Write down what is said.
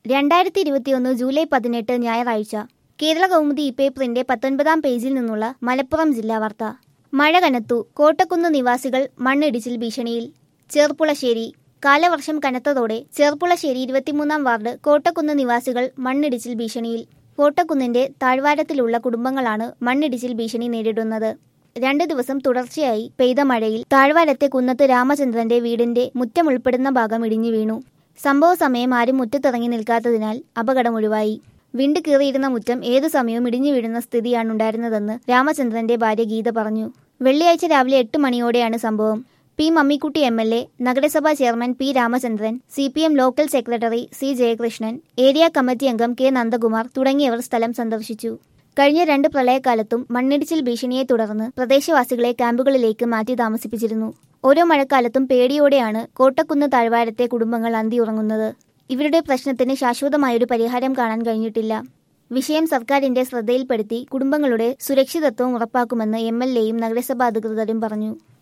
രണ്ടായിരത്തി ഇരുപത്തിയൊന്ന് ജൂലൈ പതിനെട്ട് ഞായറാഴ്ച കേരള കൗമുദി പേപ്പറിന്റെ പത്തൊൻപതാം പേജിൽ നിന്നുള്ള മലപ്പുറം ജില്ലാ വാർത്ത മഴ കനത്തു കോട്ടക്കുന്ന് നിവാസികൾ മണ്ണിടിച്ചിൽ ഭീഷണിയിൽ ചേർപ്പുളശ്ശേരി കാലവർഷം കനത്തതോടെ ചേർപ്പുളശ്ശേരി ഇരുപത്തിമൂന്നാം വാർഡ് കോട്ടക്കുന്ന് നിവാസികൾ മണ്ണിടിച്ചിൽ ഭീഷണിയിൽ കോട്ടക്കുന്നിന്റെ താഴ്വാരത്തിലുള്ള കുടുംബങ്ങളാണ് മണ്ണിടിച്ചിൽ ഭീഷണി നേരിടുന്നത് രണ്ടു ദിവസം തുടർച്ചയായി പെയ്ത മഴയിൽ താഴ്വാരത്തെ കുന്നത്ത് രാമചന്ദ്രന്റെ വീടിന്റെ മുറ്റം ഉൾപ്പെടുന്ന ഭാഗം ഇടിഞ്ഞു വീണു സംഭവ സമയം ആരും മുറ്റത്തിറങ്ങി നിൽക്കാത്തതിനാൽ അപകടം ഒഴിവായി വിണ്ട് കീറിയിരുന്ന മുറ്റം ഏതു സമയവും ഇടിഞ്ഞു വീഴുന്ന സ്ഥിതിയാണ് ഉണ്ടായിരുന്നതെന്ന് രാമചന്ദ്രന്റെ ഭാര്യ ഗീത പറഞ്ഞു വെള്ളിയാഴ്ച രാവിലെ എട്ട് മണിയോടെയാണ് സംഭവം P Mammikutty M L A നഗരസഭാ chairman P Ramachandran C P M local secretary C Jayakrishnan area committee അംഗം കെ നന്ദകുമാർ തുടങ്ങിയവർ സ്ഥലം സന്ദർശിച്ചു കഴിഞ്ഞ രണ്ട് പ്രളയകാലത്തും മണ്ണിടിച്ചിൽ ഭീഷണിയെ തുടർന്ന് പ്രദേശവാസികളെ ക്യാമ്പുകളിലേക്ക് മാറ്റി താമസിപ്പിച്ചിരുന്നു ഓരോ മഴക്കാലത്തും പേടിയോടെയാണ് കോട്ടക്കുന്ന് താഴ്വാരത്തെ കുടുംബങ്ങൾ അന്തിയുറങ്ങുന്നത് ഇവരുടെ പ്രശ്നത്തിന് ശാശ്വതമായൊരു പരിഹാരം കാണാൻ കഴിഞ്ഞിട്ടില്ല വിഷയം സർക്കാരിന്റെ ശ്രദ്ധയിൽപ്പെടുത്തി കുടുംബങ്ങളുടെ സുരക്ഷിതത്വം ഉറപ്പാക്കുമെന്ന് എം എൽ എയും നഗരസഭാ അധികൃതരും പറഞ്ഞു